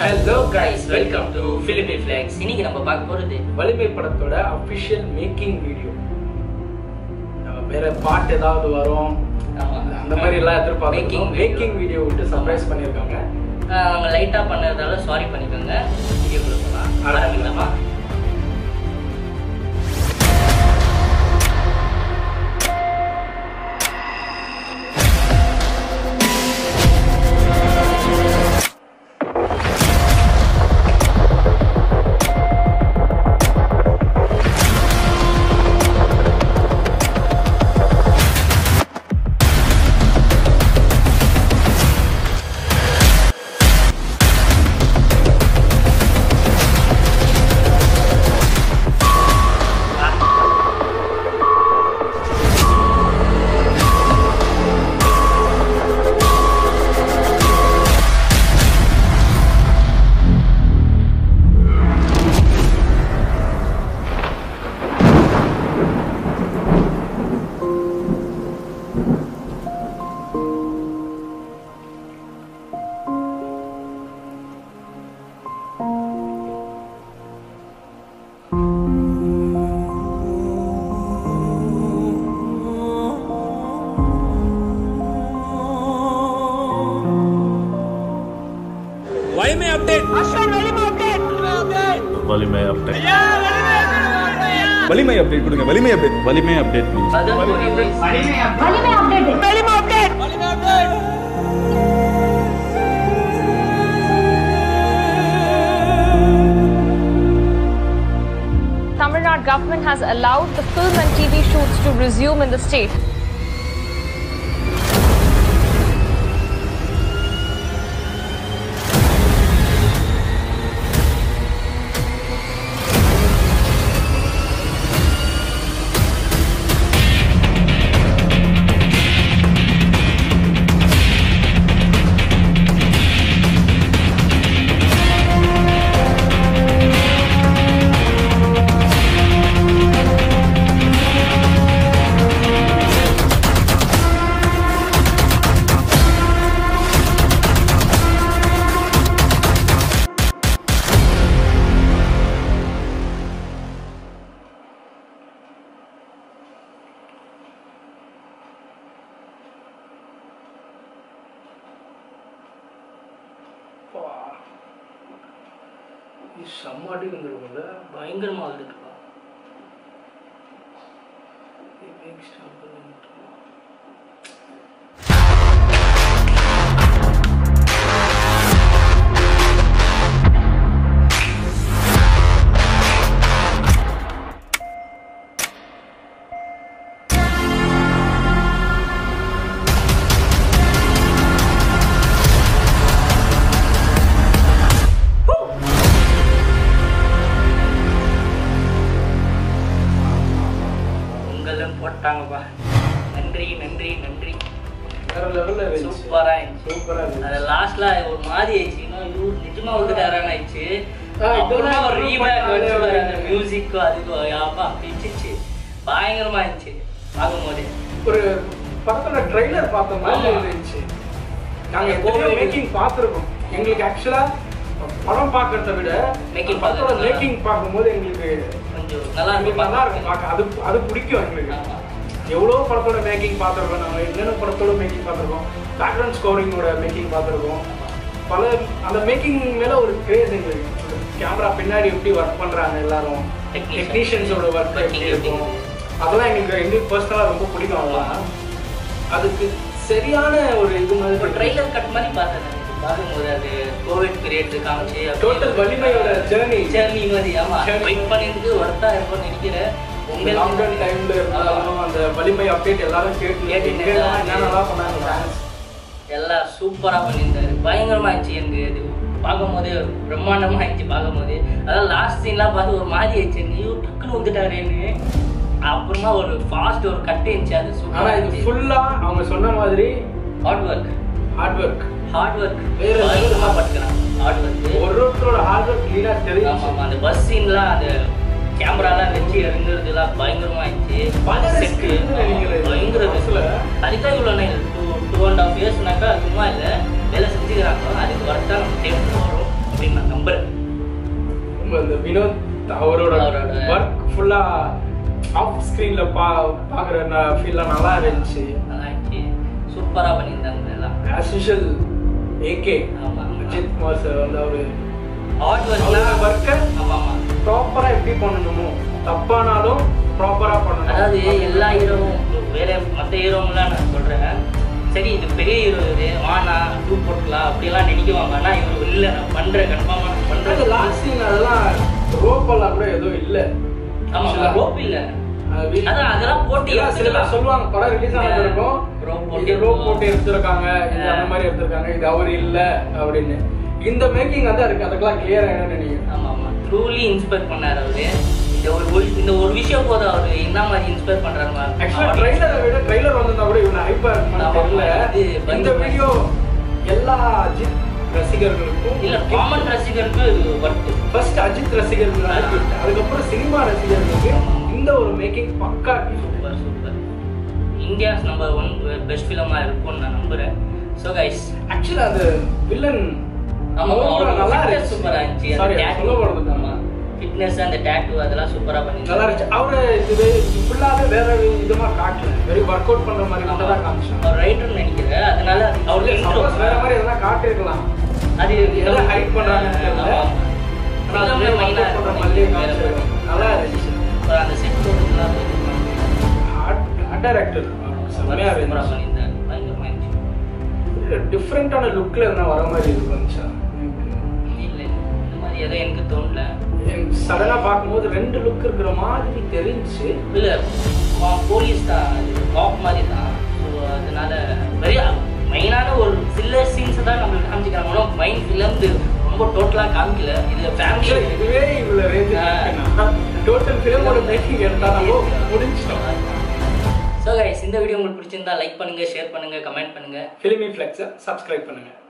Hello guys welcome to பிலிபி ஃபிளாக்ஸ் இன்னைக்கு நம்ம பார்க்க போறது வலிமை படத்தோட அஃபிஷியல் மேக்கிங் வீடியோ வேற பாட்டு ஏதாவது வரும் ஆமா. அந்த மாதிரி எல்லாம் எதிர்பார்க்கணும் Making video. மேக்கிங் வீடியோ விட்டு சர்ப்ரைஸ் பண்ணியிருக்காங்க ஆஹ் அவங்க லைட்டா பண்ணதால சாரி பண்ணிக்கோங்க வீடியோ கொடுக்கலாம் ஆரம்பிக்கலாமா வலிமை update Valimai update Valimai update கொடுங்க Valimai update Valimai update please other movie please Tamil Nadu government has allowed the film and TV shoots to resume in the state. செம்ம அடி வந்துருக்கும்ல பயங்கரமா இருக்குப்பா உங்களும் போட்டாங்கப்பா நன்றி நன்றி நன்றி வேற லெவல்ல இருந்துச்சு சூப்பரா இருந்துச்சு சூப்பரா அது இருந்துச்சு லாஸ்ட்ல ஒரு மாதிரி ஆயிடுச்சு இன்னும் இவரு நிஜமா வந்துட்டாரான்னு ஆயிடுச்சு ஆ, அப்புறமா இதெல்லாம் ஒரு prove ரீமேக் பண்ணாலே வச்சு ஒரு- அந்த மியூசிக்கும் அதுக்கும் யாப்பா பிச்சிச்சு பயங்கரமா இருந்துச்சு பார்க்கும்போது ஒரு படத்தோட ட்ரைலர் பார்த்த மாதிரி ஆமா. இருந்துச்சு நாங்க அந்த எப்பவுமே கோவில் மேக்கிங் பார்த்துருக்கோம் எங்களுக்கு ஆக்சுவலா படம் பார்க்கறத விட Making படத்தோட பார்க்கறது மேக்கிங் பார்க்கும்போது எங்களுக்கு கொஞ்சம் நல்லா எங்களுக்கு இருக்கு நல்லா இருக்கும் பார்க்க அது அது பிடிக்கும் எங்களுக்கு ஆமா. எவ்வளோ படத்தோட மேக்கிங் பார்த்துருக்கோம் நம்ம என்னென்ன படத்தோட மேக்கிங் பார்த்துருக்கோம் பேக்ரவுண்ட் ஸ்கோரிங்கோட மேக்கிங் பார்த்துருக்கோம் பல அந்த மேக்கிங் மேல ஒரு கிரேஸ் எங்களுக்கு கேமரா பின்னாடி எப்படி ஒர்க் பண்றாங்க எல்லாரும் Technician. டெக்னீஷியன்ஸோட ஒர்க் Working எப்படி எப்படி இருக்கும் அதெல்லாம் எங்களுக்கு எங்களுக்கு பர்சனலாக ரொம்ப பிடிக்கும் அதெல்லாம் அதுக்கு சரியான ஒரு இது ஒரு மாதிரி ட்ரைலர் கட் மாதிரி பார்த்தேன் நான். பார்க்கும்போது அது கோவிட் பீரியட் காமிச்சு டோட்டல் வலிமையோட ஜேர்னி ஜெர்னி மாதிரி ஆமா Journey. வெயிட் பண்ணிருந்து ஒர்த்தா இருக்கும்னு நினைக்கிறேன் உங்களுக்கு லாக்டவுன் டைம்ல இருந்தாலும் அந்த வலிமை அப்டேட் எல்லாரும் கேட்டு கேட்டு எங்க என்னென்னலாம் பண்ணாங்க fans. எல்லாம் சூப்பரா பண்ணியிருந்தாரு பயங்கரமா இருந்துச்சு எனக்கு இது பார்க்கும்போது பிரம்மாண்டமா இருந்துச்சு பார்க்கும்போது அதாவது லாஸ்ட் சீன்லாம் பார்த்து ஒரு மாதிரி ஆயிடுச்சு நீ டக்குன்னு வந்துட்டாருன்னு அப்புறமா ஒரு ஃபாஸ்ட் ஒரு கட்டு இருந்துச்சு அது ஆனா சூப்பரா இது இருந்துச்சு ஃபுல்லா அவங்க சொன்ன மாதிரி hard work hard work hard work வேற level. பயங்கரமா பட்டுக்கிறான் ஹார்ட் ஒர்க் ஒருத்தரோட ஹார்ட் ஒர்க் கிளீனா ஆமா தெரியும் ஆமா அந்த பஸ் சீன்லாம் அந்த கேமராலாம் வச்சு இறங்குறதுலாம் பயங்கரமா இருந்துச்சு பல risk செட்டு இருக்குன்னு நினைக்கிறேன். பயங்கர பஸ்ல. அதுதான் இவ்வளோ டூ டூ அண்ட் ஹாஃப் இயர்ஸ்னாக்கா சும்மா இல்லை வேலை செஞ்சுக்கிறாங்க அதுக்கு வரட்டா நம்ம தேட்டர் வரும் அப்படின்னு இந்த வினோத் அவரோட அவரோட- ஒர்க் ஃபுல்லா ஆஃப் ஸ்க்ரீன்ல பா பாக்குற ஃபீல்லாம் நல்லா இருந்துச்சு நல்லா இருந்துச்சு சூப்பரா பண்ணியிருந்தாங்க எல்லாம் ஆஸ் யூஷுவல் ஏகே ஆமா அஜித் குமார் சார் வந்து அவரு ஆர்ட் அவரோட ஒர்க்லாம் ஒர்க்கை ஆமா ஆமா ப்ராப்பரா எப்படி பண்ணணுமோ தப்பானாலும் ப்ராப்பரா பண்ணணும் அதாவது எல்லா ஹீரோவும் வேற மற்ற ஹீரோங்களாம் நான் சொல்றேன் சரி இது பெரிய ஹீரோ இது வானா டூ போட்டுக்கலாம் அப்படியெல்லாம் நினைக்குவாங்க ஆனா இவர் இல்ல நான் பண்றேன் கன்ஃபார்மா நான் அந்த பண்றேன் லாஸ்ட் சீன் அதெல்லாம் ரோப்பெல்லாம் கூட எதுவும் இல்ல ஆமா Actually, ரோப் இல்ல அது வீ- அதான் அதெல்லாம் போட்டு எல்லாம் சில பேர் எடுத்துக்கலாம். சொல்லுவாங்க படம் ரிலீஸ் ஆனது இருக்கும் rope போட்டு இது ரோப் எடுத்துருவோம். போட்டு எடுத்திருக்காங்க இது அந்த மாதிரி எடுத்திருக்காங்க இது அவர் இல்ல அப்படின்னு இந்த மேக்கிங் வந்து இருக்கு அதுக்கெல்லாம் கிளியர் ஆயிடும் நினைக்கிறேன் ஆமா ஆமா ட்ரூலி இன்ஸ்பயர் பண்ணாரு அவரு இந்த ஒரு ஒரு- இந்த ஒரு விஷயம் போதும் அவரு என்ன மாதிரி இன்ஸ்பயர் பண்றாங்க ஆக்சுவலா ட்ரைலரை விட ட்ரைலர் வந்திருந்தா கூட இவன் ஹைப்பா ஆமா, இருக்குமான்னு இது தெரியல பயங்கரமா இந்த வீடியோ எல்லா அஜித் ரசிகர்களுக்கும் இல்ல காமன் ரசிகருக்கு இது ஒர்க் ஃபர்ஸ்ட் அஜித் ரசிகர்கள் அதுக்கப்புறம் சினிமா ரசிகர்களுக்கு இந்த ஒரு மேக்கிங் பக்கா super super India's number one best ஃபிலிமா இருக்கும்னு நான் நம்புறேன் ஸோ கைஸ் ஆக்சுவலா அந்த வில்லன் ஆமா நல்லா நல்லா இருந்துச்சு சூப்பரா இருந்துச்சு சாரி அந்த சொல்ல டேட்டூ போறது ஆமா ஃபிட்னஸ் அந்த டேட்டூ அதெல்லாம் சூப்பரா பண்ணி நல்லா இருந்துச்சு அவரு இது ஃபுல்லாவே வேற விதமா காட்டல வெறும் ஒர்க் அவுட் பண்ற மாதிரி மட்டும் தான் காமிச்சாங்க அவர் ரைட்டர் நினைக்கிறேன் அதனால அவருக்கு intro. சப்போஸ் வேற மாதிரி எதனா காட்டிருக்கலாம் அது எதை ஹைட் பண்றாங்கன்னு தெரியல ஆமா. ஆனா அது எல்லாமே work மைனா out பண்ற மாதிரியே காமிச்சிருக்காங்க. நல்லா இருந்துச்சு அப்புறம் அந்த செட் போட்டுலாம் ஆர்ட் டைரக்டர் செம்மையா சூப்பரா இருந்துச்சு பண்ணியிருந்தாரு பயங்கரமா இருந்துச்சு டிஃப்ரெண்டான லுக்ல எதனா வர மாதிரி இருந்துச்சா இல்ல இந்த மாதிரி எதுவும் எனக்கு தோணல சடனா பார்க்கும்போது ரெண்டு லுக் இருக்கிற மாதிரி தெரிஞ்சுச்சு இல்ல போலீஸ் தான் காப் மாதிரி தான் ஸோ அதனால பெரிய மெயினான ஒரு சில சீன்ஸ் தான் நம்மளுக்கு காமிச்சிக்கிறாங்க ஆனால் மைண்ட் ஃபிலிம் ரொம்ப டோட்டலாக காமிக்கல இது Actually, ஃபேமிலி இதுவே இவ்வளவு ரேஞ்ச் டோட்டல் ஃபிலிமோட மேக்கிங் எடுத்தா நம்ம முடிஞ்சிட்டோம் ஸோ கைஸ் இந்த வீடியோ உங்களுக்கு பிடிச்சிருந்தா லைக் பண்ணுங்க ஷேர் பண்ணுங்க கமெண்ட் பண்ணுங்க ஃபிலிமி ஃபிளெக்ஸை சப்ஸ்கிரைப் பண்ணுங்க